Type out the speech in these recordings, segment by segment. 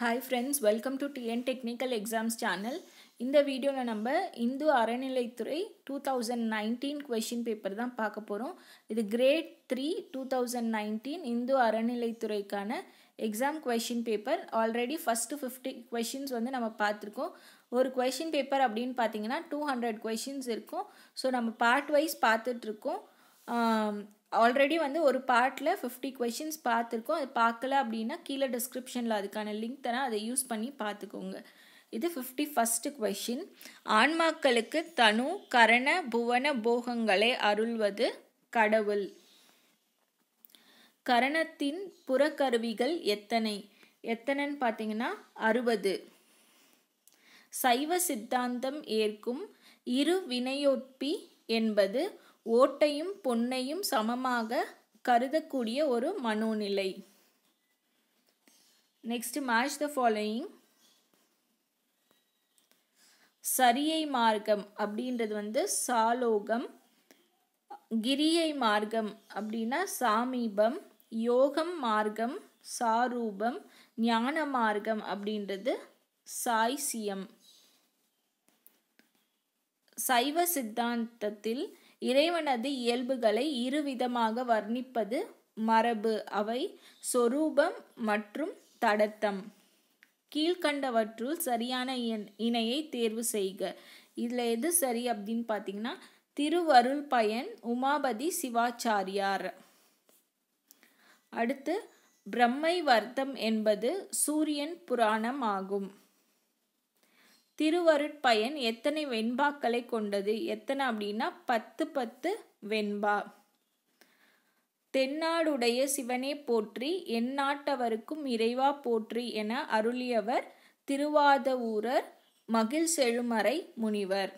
hi friends welcome to TN technical exams channel இந்த வீடியோவில் நம்ம இந்து அறநிலைத்துறை two thousand nineteen question paper தான் பார்க்க போகிறோம் இது grade three two thousand nineteen Hindu அறநிலைத்துறைக்கான exam question paper already first fifty questions வந்து நம்ம பார்த்துருக்கோம் ஒரு கொஷின் பேப்பர் அப்படின்னு பார்த்தீங்கன்னா டூ ஹண்ட்ரட் கொஷின்ஸ் இருக்கும் ஸோ நம்ம பார்ட் வைஸ் பார்த்துட்ருக்கோம் ஆல்ரெடி வந்து ஒரு பார்ட்டில் ஃபிஃப்டி கொஷின்ஸ் பார்த்துருக்கோம் அது பார்க்கல அப்படின்னா கீழே டிஸ்கிரிப்ஷனில் அதுக்கான லிங்க் தரேன் அதை யூஸ் பண்ணி பார்த்துக்கோங்க இது ஃபிஃப்டி ஃபஸ்ட்டு கொஷின் ஆன்மாக்களுக்கு தனு கரண புவன போகங்களை அருள்வது கடவுள் கரணத்தின் புறக்கருவிகள் எத்தனை எத்தனைன்னு பார்த்தீங்கன்னா அறுபது சைவ சித்தாந்தம் ஏற்கும் இரு வினையொப்பி என்பது ஓட்டையும் பொன்னையும் சமமாக கருதக்கூடிய ஒரு மனோநிலை நெக்ஸ்ட் மேட்ச் த ஃபாலோயிங் சரியை மார்க்கம் அப்படின்றது வந்து சாலோகம் கிரியை மார்க்கம் அப்படின்னா சாமீபம் யோகம் மார்க்கம் சாரூபம் ஞான மார்க்கம் அப்படின்றது சாய்சியம் சைவ சித்தாந்தத்தில் இறைவனது இயல்புகளை இருவிதமாக வர்ணிப்பது மரபு அவை சொரூபம் மற்றும் தடத்தம் கீழ்கண்டவற்றுள் சரியான இணையை தேர்வு செய்க இதில் எது சரி அப்படின்னு பார்த்தீங்கன்னா திருவருள் பயன் உமாபதி சிவாச்சாரியார் அடுத்து பிரம்மை வர்த்தம் என்பது சூரியன் புராணம் ஆகும் திருவருட்பயன் எத்தனை வெண்பாக்களை கொண்டது எத்தனை அப்படின்னா பத்து பத்து வெண்பா தென்னாடுடைய சிவனே போற்றி எந்நாட்டவருக்கும் இறைவா போற்றி என அருளியவர் திருவாதவூரர் மகிழ் செழுமறை முனிவர்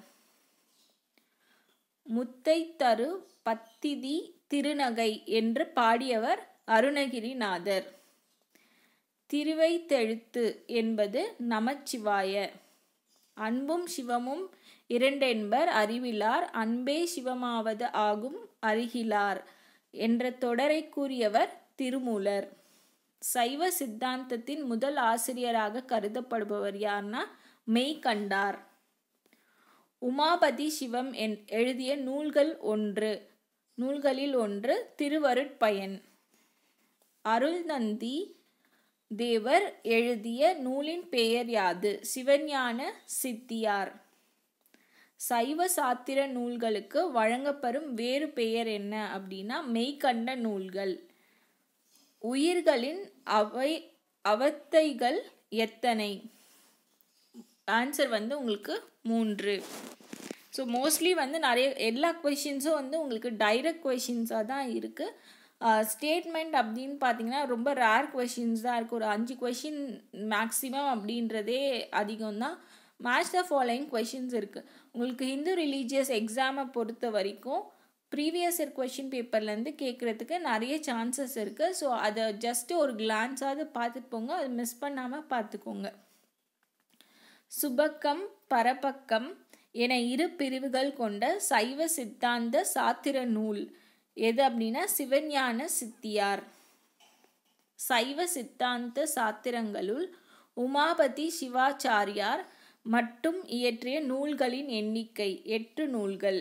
முத்தை தரு பத்திதி திருநகை என்று பாடியவர் அருணகிரிநாதர் திருவைத்தெழுத்து என்பது நமச்சிவாய அன்பும் சிவமும் இரண்டென்பர் அறிவிலார் அன்பே சிவமாவது ஆகும் அறிகிலார் என்ற தொடரை கூறியவர் திருமூலர் சைவ சித்தாந்தத்தின் முதல் ஆசிரியராக கருதப்படுபவர் யார்னா மெய்கண்டார் உமாபதி சிவம் என் எழுதிய நூல்கள் ஒன்று நூல்களில் ஒன்று திருவருட்பயன் அருள்நந்தி தேவர் எழுதிய நூலின் பெயர் யாது சிவஞான சித்தியார் சைவ சாத்திர நூல்களுக்கு வழங்கப்பெறும் வேறு பெயர் என்ன அப்படின்னா மெய்கண்ட நூல்கள் உயிர்களின் அவை அவத்தைகள் எத்தனை ஆன்சர் வந்து உங்களுக்கு மூன்று ஸோ மோஸ்ட்லி வந்து நிறைய எல்லா கொஷின்ஸும் வந்து உங்களுக்கு டைரக்ட் கொஷின்ஸாக தான் இருக்குது ஸ்டேட்மெண்ட் அப்படின்னு பார்த்தீங்கன்னா ரொம்ப ரேர் கொஷின்ஸ் தான் இருக்குது ஒரு அஞ்சு கொஷின் மேக்ஸிமம் அப்படின்றதே அதிகம் தான் மேட்ச் த ஃபாலோயிங் கொஷின்ஸ் இருக்குது உங்களுக்கு ஹிந்து ரிலீஜியஸ் எக்ஸாமை பொறுத்த வரைக்கும் ப்ரீவியஸ் இயர் கொஷின் பேப்பர்லேருந்து கேட்குறதுக்கு நிறைய சான்சஸ் இருக்குது ஸோ அதை ஜஸ்ட்டு ஒரு கிளான்ஸாவது பார்த்துட்டு போங்க அதை மிஸ் பண்ணாமல் பார்த்துக்கோங்க சுபக்கம் பரபக்கம் என இரு பிரிவுகள் கொண்ட சைவ சித்தாந்த சாத்திர நூல் எது அப்படின்னா சிவஞான சித்தியார் சைவ சித்தாந்த சாத்திரங்களுள் உமாபதி சிவாச்சாரியார் மட்டும் இயற்றிய நூல்களின் எண்ணிக்கை எட்டு நூல்கள்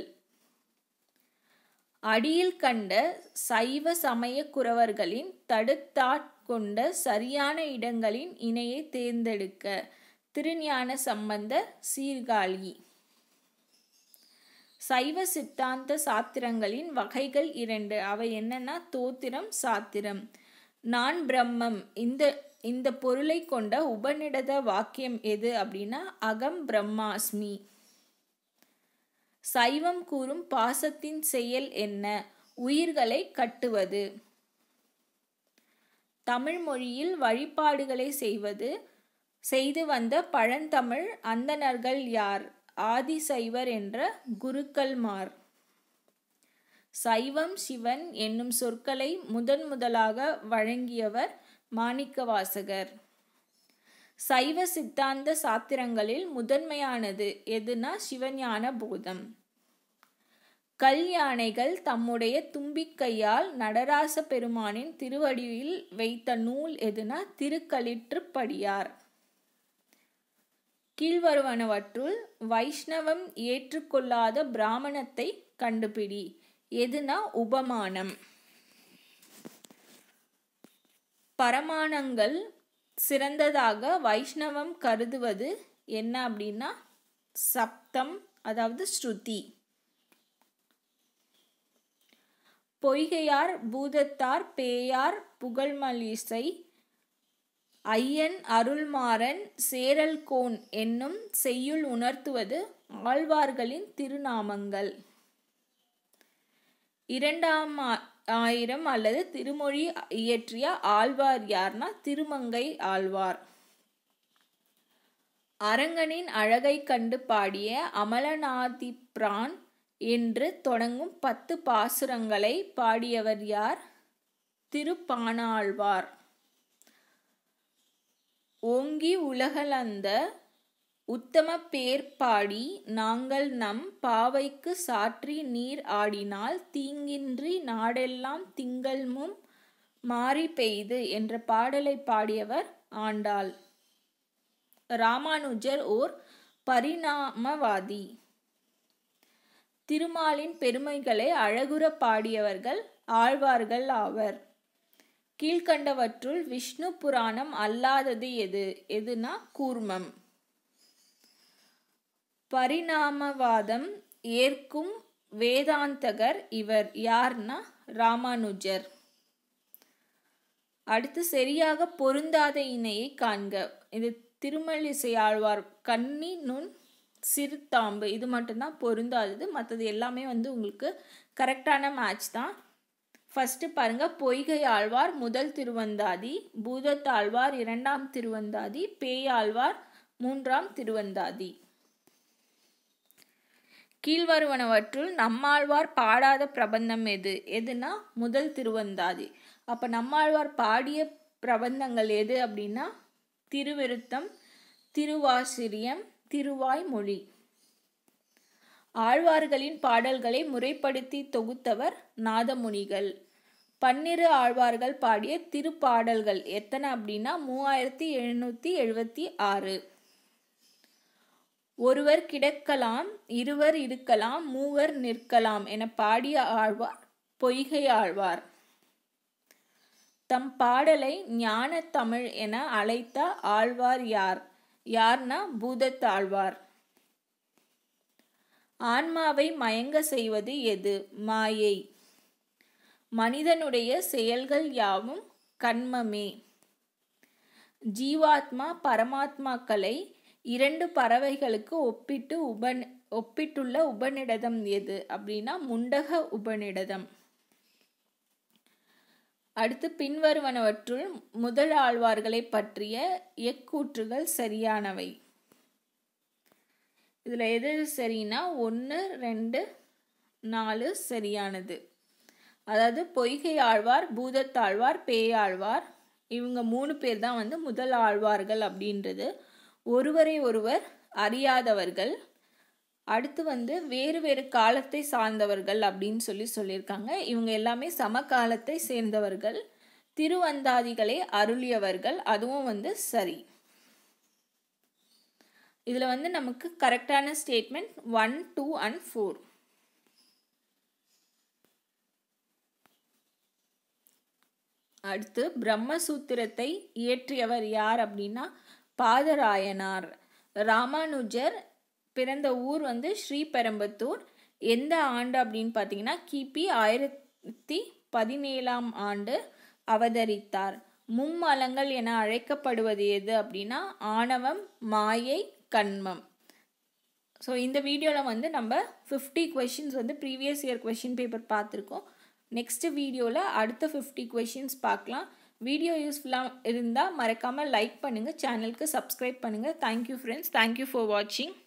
அடியில் கண்ட சைவ சமய குறவர்களின் தடுத்தாட்கொண்ட சரியான இடங்களின் இணையை தேர்ந்தெடுக்க திருஞான சம்பந்த சீர்காழி சைவ சித்தாந்த சாத்திரங்களின் வகைகள் இரண்டு அவை என்னன்னா தோத்திரம் சாத்திரம் நான் பிரம்மம் இந்த இந்த பொருளை கொண்ட உபநிடத வாக்கியம் எது அப்படின்னா அகம் பிரம்மாஸ்மி சைவம் கூறும் பாசத்தின் செயல் என்ன உயிர்களை கட்டுவது தமிழ் மொழியில் வழிபாடுகளை செய்வது செய்து வந்த பழந்தமிழ் அந்தணர்கள் யார் ஆதிசைவர் என்ற குருக்கள்மார் சைவம் சிவன் என்னும் சொற்களை முதன் முதலாக வழங்கியவர் மாணிக்கவாசகர் சைவ சித்தாந்த சாத்திரங்களில் முதன்மையானது எதுனா சிவஞான போதம் கல் யானைகள் தம்முடைய தும்பிக்கையால் நடராச பெருமானின் திருவடியில் வைத்த நூல் எதுனா திருக்களிற்றுப்படியார் கீழ்வருவனவற்றுள் வைஷ்ணவம் ஏற்றுக்கொள்ளாத பிராமணத்தை கண்டுபிடி எதுனா உபமானம் பரமானங்கள் சிறந்ததாக வைஷ்ணவம் கருதுவது என்ன அப்படின்னா சப்தம் அதாவது ஸ்ருதி பொய்கையார் பூதத்தார் பேயார் புகழ்மலிசை ஐயன் அருள்மாறன் சேரல்கோன் என்னும் செய்யுள் உணர்த்துவது ஆழ்வார்களின் திருநாமங்கள் இரண்டாம் ஆயிரம் அல்லது திருமொழி இயற்றிய ஆழ்வார் யார்னா திருமங்கை ஆழ்வார் அரங்கனின் அழகை கண்டு பாடிய அமலநாதி பிரான் என்று தொடங்கும் பத்து பாசுரங்களை பாடியவர் யார் திருப்பானாழ்வார் ஓங்கி உலகளந்த உத்தம பேர் பாடி நாங்கள் நம் பாவைக்கு சாற்றி நீர் ஆடினால் தீங்கின்றி நாடெல்லாம் திங்கள்மும் மாறி பெய்து என்ற பாடலை பாடியவர் ஆண்டாள் ராமானுஜர் ஓர் பரிணாமவாதி திருமாலின் பெருமைகளை அழகுற பாடியவர்கள் ஆழ்வார்கள் ஆவர் கீழ்கண்டவற்றுள் விஷ்ணு புராணம் அல்லாதது எது எதுனா கூர்மம் பரிணாமவாதம் ஏற்கும் வேதாந்தகர் இவர் யார்னா ராமானுஜர் அடுத்து சரியாக பொருந்தாத இணையை காண்க இது திருமலிசை ஆழ்வார் கண்ணி நுண் சிறுத்தாம்பு இது மட்டும்தான் பொருந்தாதது மற்றது எல்லாமே வந்து உங்களுக்கு கரெக்டான மேட்ச் தான் ஃபஸ்ட்டு பாருங்க பொய்கை ஆழ்வார் முதல் திருவந்தாதி பூதத்தாழ்வார் இரண்டாம் திருவந்தாதி பேயாழ்வார் மூன்றாம் திருவந்தாதி கீழ்வருவனவற்றுள் நம்மாழ்வார் பாடாத பிரபந்தம் எது எதுனா முதல் திருவந்தாதி அப்போ நம்மாழ்வார் பாடிய பிரபந்தங்கள் எது அப்படின்னா திருவிருத்தம் திருவாசிரியம் திருவாய்மொழி ஆழ்வார்களின் பாடல்களை முறைப்படுத்தி தொகுத்தவர் நாதமுனிகள் பன்னிரு ஆழ்வார்கள் பாடிய திருப்பாடல்கள் எத்தனை அப்படின்னா மூவாயிரத்தி எழுநூற்றி எழுபத்தி ஆறு ஒருவர் கிடக்கலாம் இருவர் இருக்கலாம் மூவர் நிற்கலாம் என பாடிய ஆழ்வார் பொய்கை ஆழ்வார் தம் பாடலை ஞான தமிழ் என அழைத்த ஆழ்வார் யார் யார்னா பூதத்தாழ்வார் ஆன்மாவை மயங்க செய்வது எது மாயை மனிதனுடைய செயல்கள் யாவும் கண்மமே ஜீவாத்மா பரமாத்மாக்களை இரண்டு பறவைகளுக்கு ஒப்பிட்டு உபன் ஒப்பிட்டுள்ள உபநிடதம் எது அப்படின்னா முண்டக உபநிடதம் அடுத்து பின்வருவனவற்றுள் முதல் ஆழ்வார்களை பற்றிய எக்கூற்றுகள் சரியானவை இதில் எது சரின்னா ஒன்று ரெண்டு நாலு சரியானது அதாவது பொய்கை ஆழ்வார் பூதத்தாழ்வார் பேயாழ்வார் இவங்க மூணு பேர் தான் வந்து முதல் ஆழ்வார்கள் அப்படின்றது ஒருவரை ஒருவர் அறியாதவர்கள் அடுத்து வந்து வேறு வேறு காலத்தை சார்ந்தவர்கள் அப்படின்னு சொல்லி சொல்லியிருக்காங்க இவங்க எல்லாமே சமகாலத்தை சேர்ந்தவர்கள் திருவந்தாதிகளை அருளியவர்கள் அதுவும் வந்து சரி இதில் வந்து நமக்கு கரெக்டான statement one two and four அடுத்து பிரம்மசூத்திரத்தை இயற்றியவர் யார் அப்படின்னா பாதராயனார் ராமானுஜர் பிறந்த ஊர் வந்து ஸ்ரீபெரம்பத்தூர் எந்த ஆண்டு அப்படின்னு பார்த்தீங்கன்னா கிபி ஆயிரத்தி பதினேழாம் ஆண்டு அவதரித்தார் மும்மலங்கள் என அழைக்கப்படுவது எது அப்படின்னா ஆணவம் மாயை கண்மம் ஸோ இந்த வீடியோவில் வந்து நம்ம ஃபிஃப்டி கொஷின்ஸ் வந்து ப்ரீவியஸ் இயர் கொஷின் பேப்பர் பார்த்துருக்கோம் நெக்ஸ்ட் வீடியோவில் அடுத்த ஃபிஃப்டி கொஷின்ஸ் பார்க்கலாம் வீடியோ யூஸ்ஃபுல்லாக இருந்தால் மறக்காமல் லைக் பண்ணுங்கள் சேனலுக்கு சப்ஸ்கிரைப் பண்ணுங்கள் தேங்க்யூ ஃப்ரெண்ட்ஸ் தேங்க்யூ ஃபார் வாட்சிங்